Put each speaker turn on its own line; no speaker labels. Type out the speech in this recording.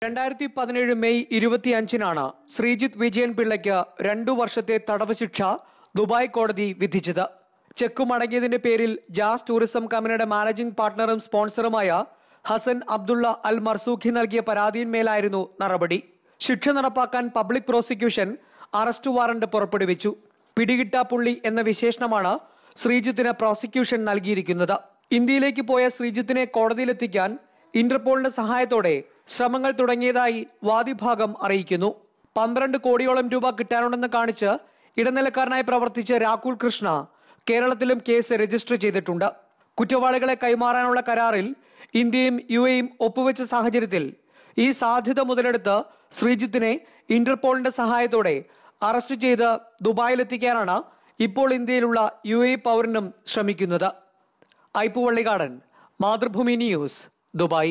രണ്ടായിരത്തി പതിനേഴ് മെയ് ഇരുപത്തിയഞ്ചിനാണ് ശ്രീജിത്ത് വിജയൻ പിള്ളയ്ക്ക് രണ്ടു വർഷത്തെ തടവ് ശിക്ഷ ദുബായ് കോടതി വിധിച്ചത് ചെക്ക് മടങ്ങിയതിന്റെ പേരിൽ ജാസ് ടൂറിസം കമ്പനിയുടെ മാനേജിംഗ് പാർട്ണറും സ്പോൺസറുമായ ഹസൻ അബ്ദുള്ള അൽ മർസൂഖി നൽകിയ പരാതിയിന്മേലായിരുന്നു നടപടി ശിക്ഷ നടപ്പാക്കാൻ പബ്ലിക് പ്രോസിക്യൂഷൻ അറസ്റ്റ് വാറണ്ട് പുറപ്പെടുവിച്ചു പിടികിട്ടാപ്പുള്ളി എന്ന വിശേഷണമാണ് ശ്രീജിത്തിന് പ്രോസിക്യൂഷൻ നൽകിയിരിക്കുന്നത് ഇന്ത്യയിലേക്ക് പോയ ശ്രീജിത്തിനെ കോടതിയിലെത്തിക്കാൻ ഇന്റർപോളിന്റെ സഹായത്തോടെ ശ്രമങ്ങൾ തുടങ്ങിയതായി വാദിഭാഗം അറിയിക്കുന്നു പന്ത്രണ്ട് കോടിയോളം രൂപ കിട്ടാനുണ്ടെന്ന് കാണിച്ച് ഇടനിലക്കാരനായി പ്രവർത്തിച്ച രാഹുൽ കൃഷ്ണ കേരളത്തിലും കേസ് രജിസ്റ്റർ ചെയ്തിട്ടുണ്ട് കുറ്റവാളികളെ കൈമാറാനുള്ള കരാറിൽ ഇന്ത്യയും യു എയും ഒപ്പുവെച്ച സാഹചര്യത്തിൽ ഈ സാധ്യത മുതലെടുത്ത് ശ്രീജിത്തിനെ ഇന്റർപോളിന്റെ സഹായത്തോടെ അറസ്റ്റ് ചെയ്ത് ദുബായിലെത്തിക്കാനാണ് ഇപ്പോൾ ഇന്ത്യയിലുള്ള യു എ പൗരനും ശ്രമിക്കുന്നത് ഐപ്പുവള്ളികാടൻ മാതൃഭൂമി ന്യൂസ് ദുബായ്